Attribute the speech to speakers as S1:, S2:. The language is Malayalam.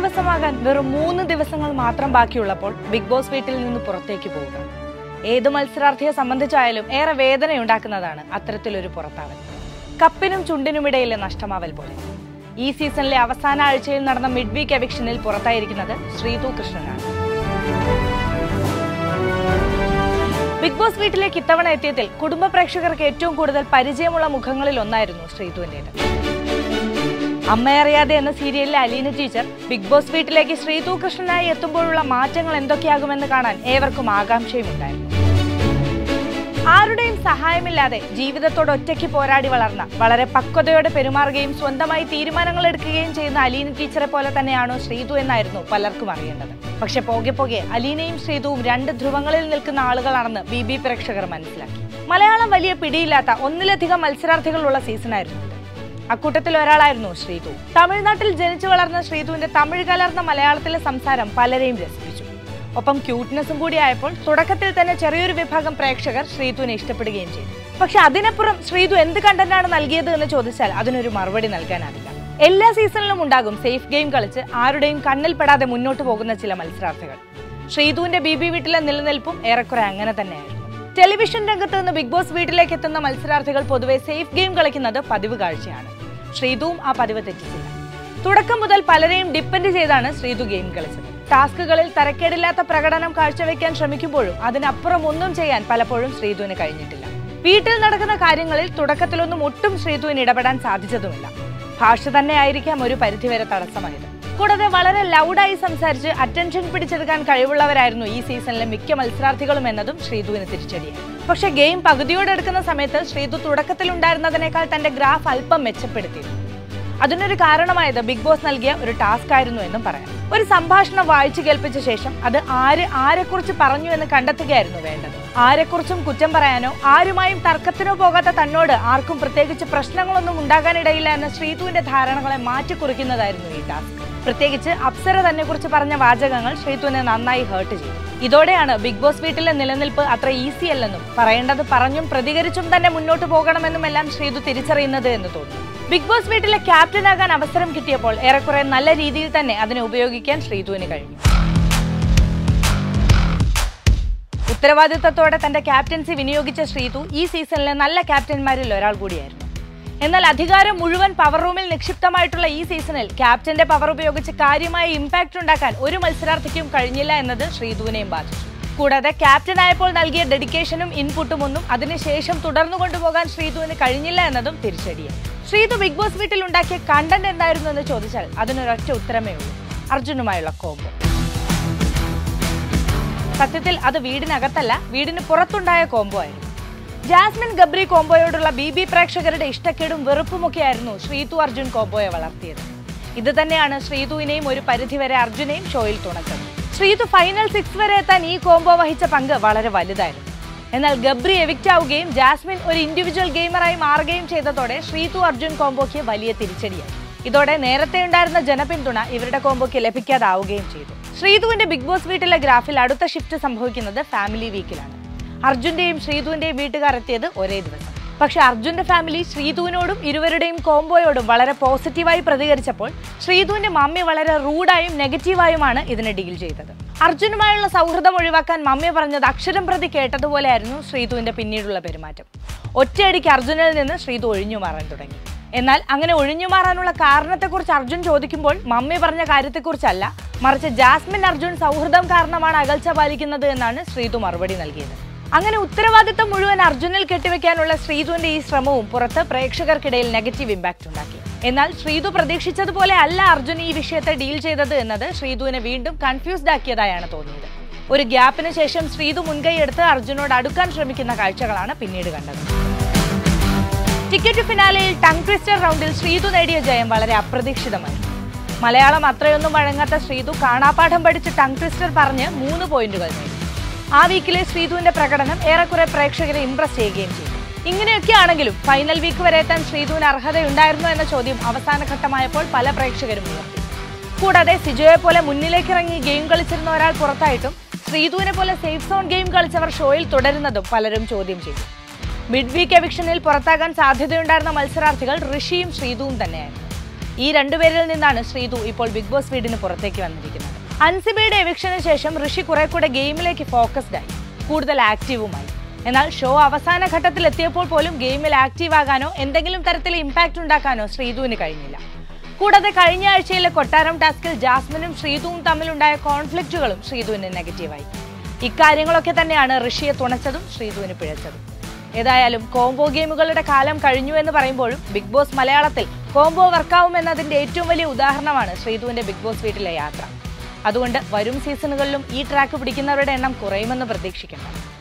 S1: ദിവസമാകാൻ വെറും മൂന്ന് ദിവസങ്ങൾ മാത്രം ബാക്കിയുള്ളപ്പോൾ ബിഗ് ബോസ് വീട്ടിൽ നിന്ന് പുറത്തേക്ക് പോവുക ഏത് മത്സരാർത്ഥിയെ സംബന്ധിച്ചായാലും ഏറെ വേദനയുണ്ടാക്കുന്നതാണ് അത്തരത്തിലൊരു പുറത്താവൽ കപ്പിനും ചുണ്ടിനുമിടയിലെ നഷ്ടമാവൽ പോലെ ഈ സീസണിലെ അവസാന ആഴ്ചയിൽ നടന്ന മിഡ് വീക്ക് എവിക്ഷനിൽ പുറത്തായിരിക്കുന്നത് ശ്രീതു കൃഷ്ണനാണ് ബിഗ് ബോസ് വീട്ടിലേക്ക് ഇത്തവണ എത്തിയതിൽ കുടുംബ പ്രേക്ഷകർക്ക് ഏറ്റവും കൂടുതൽ പരിചയമുള്ള മുഖങ്ങളിൽ ഒന്നായിരുന്നു ശ്രീതുവിൻ്റെത് അമ്മയറിയാതെ എന്ന സീരിയലിലെ അലീന ടീച്ചർ ബിഗ് ബോസ് വീട്ടിലേക്ക് ശ്രീതു കൃഷ്ണനായി എത്തുമ്പോഴുള്ള മാറ്റങ്ങൾ എന്തൊക്കെയാകുമെന്ന് കാണാൻ ഏവർക്കും ആകാംക്ഷയുമുണ്ടായിരുന്നു ആരുടെയും സഹായമില്ലാതെ ജീവിതത്തോട് ഒറ്റയ്ക്ക് പോരാടി വളർന്ന വളരെ പക്വതയോടെ പെരുമാറുകയും സ്വന്തമായി തീരുമാനങ്ങൾ എടുക്കുകയും ചെയ്യുന്ന അലീന ടീച്ചറെ പോലെ തന്നെയാണോ ശ്രീതു എന്നായിരുന്നു പലർക്കും അറിയേണ്ടത് പക്ഷെ പോകെ പോകെ അലീനയും ശ്രീതുവും രണ്ട് ധ്രുവങ്ങളിൽ നിൽക്കുന്ന ആളുകളാണെന്ന് ബി ബി പ്രേക്ഷകർ മനസ്സിലാക്കി മലയാളം വലിയ പിടിയില്ലാത്ത ഒന്നിലധികം മത്സരാർത്ഥികളുള്ള സീസണായിരുന്നു ഇത്. അക്കൂട്ടത്തിൽ ഒരാളായിരുന്നു ശ്രീതു തമിഴ്നാട്ടിൽ ജനിച്ചു വളർന്ന ശ്രീതുവിന്റെ തമിഴ് കലർന്ന മലയാളത്തിലെ സംസാരം പലരെയും രസിപ്പിച്ചു ഒപ്പം ക്യൂട്ട്നെസ്സും കൂടി ആയപ്പോൾ തുടക്കത്തിൽ തന്നെ ചെറിയൊരു വിഭാഗം പ്രേക്ഷകർ ശ്രീതുവിനെ ഇഷ്ടപ്പെടുകയും ചെയ്തു പക്ഷെ അതിനപ്പുറം ശ്രീതു എന്ത് കണ്ടന്റാണ് നൽകിയത് എന്ന് ചോദിച്ചാൽ അതിനൊരു മറുപടി നൽകാനാവില്ല എല്ലാ സീസണിലും ഉണ്ടാകും സേഫ് ഗെയിം കളിച്ച് ആരുടെയും കണ്ണിൽ പെടാതെ മുന്നോട്ട് പോകുന്ന ചില മത്സരാർത്ഥികൾ ശ്രീതുവിന്റെ ബി ബി വീട്ടിലെ നിലനിൽപ്പും ഏറെക്കുറെ അങ്ങനെ തന്നെയായിരുന്നു ടെലിവിഷൻ രംഗത്ത് നിന്ന് ബിഗ് ബോസ് വീട്ടിലേക്ക് എത്തുന്ന മത്സരാർത്ഥികൾ പൊതുവെ സേഫ് ഗെയിം കളിക്കുന്നത് പതിവ് കാഴ്ചയാണ് ശ്രീതുവും ആ പതിവ് തെറ്റിച്ചില്ല തുടക്കം മുതൽ പലരെയും ഡിപ്പെൻഡ് ചെയ്താണ് ശ്രീതു ഗെയിം കളിച്ചത് ടാസ്കുകളിൽ തരക്കേടില്ലാത്ത പ്രകടനം കാഴ്ചവെക്കാൻ ശ്രമിക്കുമ്പോഴും അതിനപ്പുറം ഒന്നും ചെയ്യാൻ പലപ്പോഴും ശ്രീതുവിന് കഴിഞ്ഞിട്ടില്ല വീട്ടിൽ നടക്കുന്ന കാര്യങ്ങളിൽ തുടക്കത്തിലൊന്നും ഒട്ടും ശ്രീതുവിന് ഇടപെടാൻ സാധിച്ചതുമില്ല ഭാഷ തന്നെയായിരിക്കാം ഒരു പരിധിവരെ തടസ്സമായത് കൂടാതെ വളരെ ലൗഡായി സംസാരിച്ച് അറ്റൻഷൻ പിടിച്ചെടുക്കാൻ കഴിവുള്ളവരായിരുന്നു ഈ സീസണിലെ മിക്ക മത്സരാർത്ഥികളും എന്നതും ശ്രീതുവിന് തിരിച്ചടിയായി പക്ഷെ ഗെയിം പകുതിയോടെടുക്കുന്ന സമയത്ത് ശ്രീതു തുടക്കത്തിലുണ്ടായിരുന്നതിനേക്കാൾ തന്റെ ഗ്രാഫ് അല്പം മെച്ചപ്പെടുത്തിയിരുന്നു അതിനൊരു കാരണമായത് ബിഗ് ബോസ് നൽകിയ ഒരു ടാസ്ക് ആയിരുന്നു എന്നും പറയാം ഒരു സംഭാഷണം വായിച്ചു കേൾപ്പിച്ച ശേഷം അത് ആര് ആരെക്കുറിച്ച് പറഞ്ഞു എന്ന് കണ്ടെത്തുകയായിരുന്നു വേണ്ടത് ആരെക്കുറിച്ചും കുറ്റം പറയാനോ ആരുമായും തർക്കത്തിനോ പോകാത്ത തന്നോട് ആർക്കും പ്രത്യേകിച്ച് പ്രശ്നങ്ങളൊന്നും ഉണ്ടാകാനിടയില്ല എന്ന ശ്രീതുവിന്റെ ധാരണകളെ മാറ്റിക്കുറിക്കുന്നതായിരുന്നു ഈ ടാസ്ക് പ്രത്യേകിച്ച് അപ്സര തന്നെ കുറിച്ച് പറഞ്ഞ വാചകങ്ങൾ ശ്രീതുവിനെ നന്നായി ഹേർട്ട് ചെയ്തു ഇതോടെയാണ് ബിഗ് ബോസ് വീട്ടിലെ നിലനിൽപ്പ് അത്ര ഈസി അല്ലെന്നും പറയേണ്ടത് പറഞ്ഞും പ്രതികരിച്ചും തന്നെ മുന്നോട്ട് പോകണമെന്നും എല്ലാം ശ്രീതു തിരിച്ചറിയുന്നത് എന്ന് തോന്നുന്നു ബിഗ് ബോസ് വീട്ടിലെ ക്യാപ്റ്റനാകാൻ അവസരം കിട്ടിയപ്പോൾ ഏറെക്കുറെ നല്ല രീതിയിൽ തന്നെ അതിനെ ഉപയോഗിക്കാൻ ശ്രീതുവിന് കഴിഞ്ഞു ഉത്തരവാദിത്തത്തോടെ തന്റെ ക്യാപ്റ്റൻസി വിനിയോഗിച്ച ശ്രീതു ഈ സീസണിലെ നല്ല ക്യാപ്റ്റന്മാരിൽ ഒരാൾ കൂടിയായിരുന്നു എന്നാൽ അധികാരം മുഴുവൻ പവർ റൂമിൽ നിക്ഷിപ്തമായിട്ടുള്ള ഈ സീസണിൽ ക്യാപ്റ്റന്റെ പവർ ഉപയോഗിച്ച് കാര്യമായ ഇമ്പാക്ട് ഉണ്ടാക്കാൻ ഒരു മത്സരാർത്ഥിക്കും കഴിഞ്ഞില്ല എന്നത് ശ്രീതുവിനെയും ബാധിച്ചു കൂടാതെ ക്യാപ്റ്റൻ ആയപ്പോൾ നൽകിയ ഡെഡിക്കേഷനും ഇൻപുട്ടും ഒന്നും അതിനുശേഷം തുടർന്നു കൊണ്ടുപോകാൻ ശ്രീതുവിന് കഴിഞ്ഞില്ല എന്നതും തിരിച്ചടിയായി ശ്രീതു ബിഗ് ബോസ് വീട്ടിൽ ഉണ്ടാക്കിയ കണ്ടന്റ് എന്തായിരുന്നു എന്ന് ചോദിച്ചാൽ അതിനൊരൊറ്റ ഉത്തരമേ ഉള്ളൂ അർജുനുമായുള്ള കോംബോ സത്യത്തിൽ അത് വീടിനകത്തല്ല വീടിന് പുറത്തുണ്ടായ കോംബോ ആയിരുന്നു ജാസ്മിൻ ഗബ്രി കോംബോയോടുള്ള ബി ബി പ്രേക്ഷകരുടെ ഇഷ്ടക്കേടും വെറുപ്പുമൊക്കെയായിരുന്നു ശ്രീതു അർജുൻ കോംബോയെ വളർത്തിയത് ഇത് തന്നെയാണ് ശ്രീതുവിനെയും ഒരു പരിധിവരെ അർജുനെയും ഷോയിൽ തുണച്ചത് ശ്രീതു ഫൈനൽ സിക്സ് വരെ എത്താൻ ഈ കോംബോ വഹിച്ച പങ്ക് വളരെ വലുതായിരുന്നു എന്നാൽ ഗബ്രി എവിക്റ്റ് ആവുകയും ജാസ്മിൻ ഒരു ഇൻഡിവിജ്വൽ ഗെയിമറായി മാറുകയും ചെയ്തതോടെ ശ്രീതു അർജുൻ കോംബോയ്ക്ക് വലിയ തിരിച്ചടിയായി ഇതോടെ നേരത്തെ ഉണ്ടായിരുന്ന ജനപിന്തുണ ഇവരുടെ കോംബോയ്ക്ക് ലഭിക്കാതാവുകയും ചെയ്തു ശ്രീതുവിന്റെ ബിഗ് ബോസ് വീട്ടിലെ ഗ്രാഫിൽ അടുത്ത ഷിഫ്റ്റ് സംഭവിക്കുന്നത് ഫാമിലി വീക്കിലാണ് അർജുന്റെയും ശ്രീതുവിന്റെയും വീട്ടുകാർ എത്തിയത് ഒരേ ദിവസം പക്ഷെ അർജുന്റെ ഫാമിലി ശ്രീതുവിനോടും ഇരുവരുടെയും കോംബോയോടും വളരെ പോസിറ്റീവായി പ്രതികരിച്ചപ്പോൾ ശ്രീതുവിന്റെ മമ്മി വളരെ റൂഡായും നെഗറ്റീവായുമാണ് ഇതിനെ ഡീൽ ചെയ്തത് അർജുനുമായുള്ള സൗഹൃദം ഒഴിവാക്കാൻ മമ്മി പറഞ്ഞത് അക്ഷരം പ്രതി കേട്ടതുപോലെയായിരുന്നു ശ്രീതുവിന്റെ പിന്നീടുള്ള പെരുമാറ്റം ഒറ്റയടിക്ക് അർജുനിൽ നിന്ന് ശ്രീതു ഒഴിഞ്ഞു മാറാൻ തുടങ്ങി എന്നാൽ അങ്ങനെ ഒഴിഞ്ഞു മാറാനുള്ള കാരണത്തെക്കുറിച്ച് അർജുൻ ചോദിക്കുമ്പോൾ മമ്മി പറഞ്ഞ കാര്യത്തെക്കുറിച്ചല്ല മറിച്ച് ജാസ്മിൻ അർജുൻ സൗഹൃദം കാരണമാണ് അകൽച്ച പാലിക്കുന്നത് എന്നാണ് ശ്രീതു മറുപടി നൽകിയത് അങ്ങനെ ഉത്തരവാദിത്തം മുഴുവൻ അർജുനിൽ കെട്ടിവെക്കാനുള്ള ശ്രീതുവിന്റെ ഈ ശ്രമവും പുറത്ത് പ്രേക്ഷകർക്കിടയിൽ നെഗറ്റീവ് ഇമ്പാക്ട് ഉണ്ടാക്കി എന്നാൽ ശ്രീതു പ്രതീക്ഷിച്ചതുപോലെ അല്ല അർജുൻ ഈ വിഷയത്തെ ഡീൽ ചെയ്തത് എന്നത് ശ്രീതുവിനെ വീണ്ടും കൺഫ്യൂസ്ഡ് ആക്കിയതായാണ് തോന്നിയത് ഒരു ഗ്യാപ്പിന് ശേഷം ശ്രീതു മുൻകൈയെടുത്ത് അർജുനോട് അടുക്കാൻ ശ്രമിക്കുന്ന കാഴ്ചകളാണ് പിന്നീട് കണ്ടത് ടിക്കറ്റ് ഫിനാലെയിൽ ടങ് ട്വിസ്റ്റർ റൗണ്ടിൽ ശ്രീതു നേടിയ ജയം വളരെ അപ്രതീക്ഷിതമായി മലയാളം അത്രയൊന്നും വഴങ്ങാത്ത ശ്രീതു കാണാപ്പാഠം പഠിച്ച് ടങ് ട്വിസ്റ്റർ പറഞ്ഞ് മൂന്ന് പോയിന്റുകൾ നേടി ആ വീക്കിലെ ശ്രീതുവിന്റെ പ്രകടനം ഏറെക്കുറെ പ്രേക്ഷകരെ ഇംപ്രസ് ചെയ്യുകയും ചെയ്തു ഇങ്ങനെയൊക്കെ ആണെങ്കിലും ഫൈനൽ വീക്ക് വരെ എത്താൻ ശ്രീതുവിന് അർഹതയുണ്ടായിരുന്നോ എന്ന ചോദ്യം അവസാന ഘട്ടമായപ്പോൾ പല പ്രേക്ഷകരും ഉയർത്തി കൂടാതെ സിജോയെ പോലെ മുന്നിലേക്കിറങ്ങി ഗെയിം കളിച്ചിരുന്ന ഒരാൾ പുറത്തായിട്ടും ശ്രീതുവിനെ പോലെ സേഫ് സോൺ ഗെയിം കളിച്ചവർ ഷോയിൽ തുടരുന്നതും പലരും ചോദ്യം ചെയ്തു മിഡ് വീക്ക് എവിക്ഷനിൽ പുറത്താകാൻ സാധ്യതയുണ്ടായിരുന്ന മത്സരാർത്ഥികൾ ഋഷിയും ശ്രീതുവും തന്നെയായിരുന്നു ഈ രണ്ടുപേരിൽ നിന്നാണ് ശ്രീതു ഇപ്പോൾ ബിഗ് ബോസ് വീടിന് പുറത്തേക്ക് വന്നിരിക്കുന്നത് അൻസിബയുടെ എവിക്ഷന് ശേഷം ഋഷി കുറെ കൂടെ ഗെയിമിലേക്ക് ഫോക്കസ്ഡ് ആയി കൂടുതൽ ആക്റ്റീവുമായി എന്നാൽ ഷോ അവസാന ഘട്ടത്തിൽ എത്തിയപ്പോൾ പോലും ഗെയിമിൽ ആക്റ്റീവ് ആകാനോ എന്തെങ്കിലും തരത്തിൽ ഇമ്പാക്റ്റ് ഉണ്ടാക്കാനോ ശ്രീതുവിന് കഴിഞ്ഞില്ല കൂടാതെ കഴിഞ്ഞ ആഴ്ചയിലെ കൊട്ടാരം ടാസ്കിൽ ജാസ്മിനും ശ്രീതുവും തമ്മിലുണ്ടായ കോൺഫ്ലിക്റ്റുകളും ശ്രീതുവിന് നെഗറ്റീവായി ഇക്കാര്യങ്ങളൊക്കെ തന്നെയാണ് ഋഷിയെ തുണച്ചതും ശ്രീതുവിന് പിഴച്ചതും ഏതായാലും കോംബോ ഗെയിമുകളുടെ കാലം കഴിഞ്ഞു എന്ന് പറയുമ്പോഴും ബിഗ് ബോസ് മലയാളത്തിൽ കോംബോ വർക്കാവും എന്നതിന്റെ ഏറ്റവും വലിയ ഉദാഹരണമാണ് ശ്രീതുവിന്റെ ബിഗ് ബോസ് വീട്ടിലെ യാത്ര അതുകൊണ്ട് വരും സീസണുകളിലും ഈ ട്രാക്ക് പിടിക്കുന്നവരുടെ എണ്ണം കുറയുമെന്ന് പ്രതീക്ഷിക്കണം